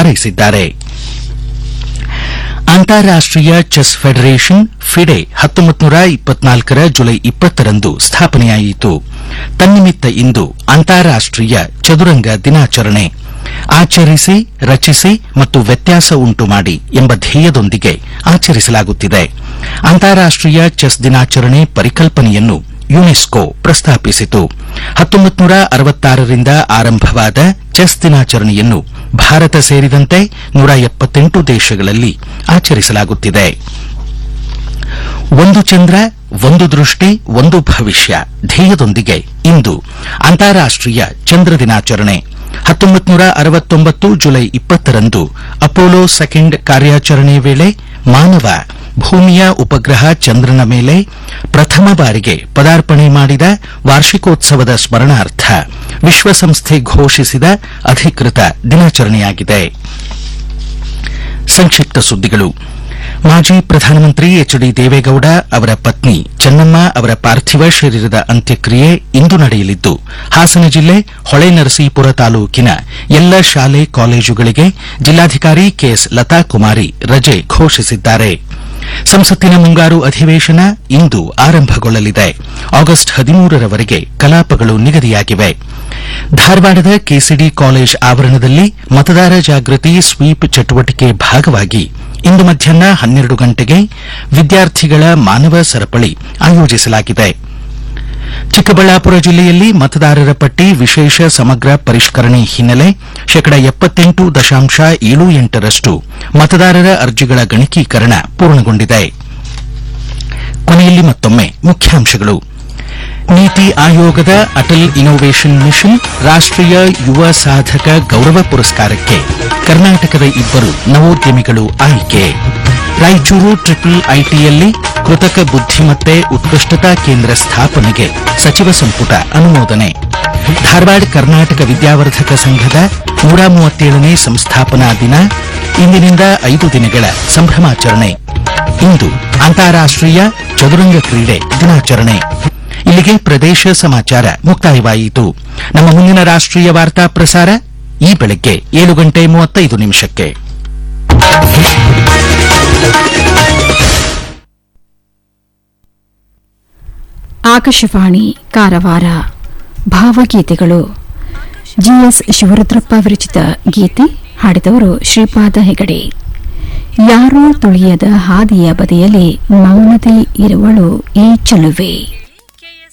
ಹಾರೈಸಿದ್ದಾರೆ ಅಂತಾರಾಷ್ಟೀಯ chess federation FIDE ಹತ್ತೊಂಬತ್ತು ನೂರ ಇಪ್ಪತ್ನಾಲ್ಕರ ಜುಲೈ ಇಪ್ಪತ್ತರಂದು ಸ್ಥಾಪನೆಯಾಯಿತು ತನ್ನಿಮಿತ್ತ ಇಂದು ಅಂತಾರಾಷ್ಟೀಯ ಚದುರಂಗ ದಿನಾಚರಣೆ ಆಚರಿಸಿ ರಚಿಸಿ ಮತ್ತು ವ್ಯತ್ಯಾಸ ಉಂಟು ಮಾಡಿ ಎಂಬ ಧ್ಯೇಯದೊಂದಿಗೆ ಆಚರಿಸಲಾಗುತ್ತಿದೆ ಅಂತಾರಾಷ್ಟೀಯ ಚೆಸ್ ದಿನಾಚರಣೆ ಪರಿಕಲ್ಪನೆಯನ್ನು ಯುನೆಸ್ಕೋ ಪ್ರಸ್ತಾಪಿಸಿತು ಹತ್ತೊಂಬತ್ತು ನೂರ ಅರವತ್ತಾರರಿಂದ ಆರಂಭವಾದ ಚೆಸ್ ದಿನಾಚರಣೆಯನ್ನು ಭಾರತ ಸೇರಿದಂತೆ ನೂರ ಎಪ್ಪತ್ತೆಂಟು ದೇಶಗಳಲ್ಲಿ ಆಚರಿಸಲಾಗುತ್ತಿದೆ ಒಂದು ಚಂದ್ರ ಒಂದು ದೃಷ್ಟಿ ಒಂದು ಭವಿಷ್ಯ ಧ್ಯೇಯದೊಂದಿಗೆ ಇಂದು ಅಂತಾರಾಷ್ಟೀಯ ಚಂದ್ರ ದಿನಾಚರಣೆ ಹತ್ತೊಂಬತ್ತು ನೂರ ಅರವತ್ತೊಂಬತ್ತು ಜುಲೈ ಇಪ್ಪತ್ತರಂದು ಅಪೋಲೋ ಸೆಕೆಂಡ್ ಕಾರ್ಯಾಚರಣೆ ವೇಳೆ ಮಾನವ ಭೂಮಿಯ ಉಪಗ್ರಹ ಚಂದ್ರನ ಮೇಲೆ ಪ್ರಥಮ ಬಾರಿಗೆ ಪದಾರ್ಪಣೆ ಮಾಡಿದ ವಾರ್ಷಿಕೋತ್ಸವದ ಸ್ಮರಣಾರ್ಥ ವಿಶ್ವಸಂಸ್ಥೆ ಘೋಷಿಸಿದ ಅಧಿಕೃತ ದಿನಾಚರಣೆಯಾಗಿದೆ ಸಂಕ್ಷಿಪ್ತ ಸುದ್ದಿಗಳು ಮಾಜಿ ಪ್ರಧಾನಮಂತ್ರಿ ಎಚ್ ಡಿ ದೇವೇಗೌಡ ಅವರ ಪತ್ನಿ ಚೆನ್ನಮ್ಮ ಅವರ ಪಾರ್ಥಿವ ಶರೀರದ ಅಂತ್ಯಕ್ರಿಯೆ ಇಂದು ನಡೆಯಲಿದ್ದು ಹಾಸನ ಜಿಲ್ಲೆ ಹೊಳೆನರಸೀಪುರ ತಾಲೂಕಿನ ಎಲ್ಲ ಶಾಲೆ ಕಾಲೇಜುಗಳಿಗೆ ಜಿಲ್ಲಾಧಿಕಾರಿ ಕೆಎಸ್ ಲತಾ ಕುಮಾರಿ ರಜೆ ಘೋಷಿಸಿದ್ದಾರೆ ಸಂಸತ್ತಿನ ಮುಂಗಾರು ಅಧಿವೇಶನ ಇಂದು ಆರಂಭಗೊಳ್ಳಲಿದೆ ಆಗಸ್ಟ್ ಹದಿಮೂರರವರೆಗೆ ಕಲಾಪಗಳು ನಿಗದಿಯಾಗಿವೆ ಧಾರವಾಡದ ಕೆಸಿಡಿ ಕಾಲೇಜ್ ಆವರಣದಲ್ಲಿ ಮತದಾರ ಜಾಗೃತಿ ಸ್ವೀಪ್ ಚಟುವಟಿಕೆ ಭಾಗವಾಗಿ ಇಂದು ಮಧ್ಯಾಹ್ನ ಹನ್ನೆರಡು ಗಂಟೆಗೆ ವಿದ್ಯಾರ್ಥಿಗಳ ಮಾನವ ಸರಪಳಿ ಆಯೋಜಿಸಲಾಗಿದೆ ಚಿಕ್ಕಬಳ್ಳಾಪುರ ಜಿಲ್ಲೆಯಲ್ಲಿ ಮತದಾರರ ಪಟ್ಟಿ ವಿಶೇಷ ಸಮಗ್ರ ಪರಿಷ್ಕರಣೆ ಹಿನ್ನೆಲೆ ಶೇಕಡ ಎಪ್ಪತ್ತೆಂಟು ದಶಾಂಶ ಏಳು ಎಂಟರಷ್ಟು ಮತದಾರರ ಅರ್ಜಿಗಳ ಗಣಕೀಕರಣ ಪೂರ್ಣಗೊಂಡಿದೆ ಕೊನೆಯಲ್ಲಿ ಮತ್ತೊಮ್ಮೆ ಮುಖ್ಯಾಂಶಗಳು ನೀತಿ ಆಯೋಗದ ಅಟಲ್ ಇನ್ನೋವೇಷನ್ ಮಿಷನ್ ರಾಷ್ಟೀಯ ಯುವ ಸಾಧಕ ಗೌರವ ಪುರಸ್ಕಾರಕ್ಕೆ ಕರ್ನಾಟಕದ ಇಬ್ಬರು ನವೋದ್ಯಮಿಗಳು ಆಯ್ಕೆ ರಾಯಚೂರು ಟ್ರಿಪಲ್ ಐಟಿಯಲ್ಲಿ ಕೃತಕ ಬುದ್ಧಿಮತ್ತೆ ಉತ್ಕೃಷ್ಟತಾ ಕೇಂದ್ರ ಸ್ಥಾಪನೆಗೆ ಸಚಿವ ಸಂಪುಟ ಅನುಮೋದನೆ ಧಾರವಾಡ ಕರ್ನಾಟಕ ವಿದ್ಯಾವರ್ಧಕ ಸಂಘದ ನೂರ ಮೂವತ್ತೇಳನೇ ಸಂಸ್ಥಾಪನಾ ದಿನ ಇಂದಿನಿಂದ ಐದು ದಿನಗಳ ಸಂಭ್ರಮಾಚರಣೆ ಇಂದು ಅಂತಾರಾಷ್ಟೀಯ ಚದುರಂಗ ಕ್ರೀಡೆ ದಿನಾಚರಣೆ ಇಲ್ಲಿಗೆ ಪ್ರದೇಶ ಸಮಾಚಾರ ಮುಕ್ತಾಯವಾಯಿತು ನಮ್ಮ ಮುಂದಿನ ರಾಷ್ಟೀಯ ವಾರ್ತಾ ಪ್ರಸಾರ ಈ ಬೆಳಗ್ಗೆ ಏಳು ಗಂಟೆ ಮೂವತ್ತೈದು ನಿಮಿಷಕ್ಕೆ ಆಕಾಶವಾಣಿ ಕಾರವಾರ ಭಾವಗೀತೆಗಳು ಜಿಎಸ್ ಶಿವರುದ್ರಪ್ಪ ವಿರಚಿತ ಗೀತೆ ಹಾಡಿದವರು ಶ್ರೀಪಾದ ಹೆಗಡೆ ಯಾರೂ ತುಳಿಯದ ಹಾದಿಯ ಬದಿಯಲ್ಲಿ ಮೌನತೆ ಇರುವಳು ಈ ಚೆಲುವೆ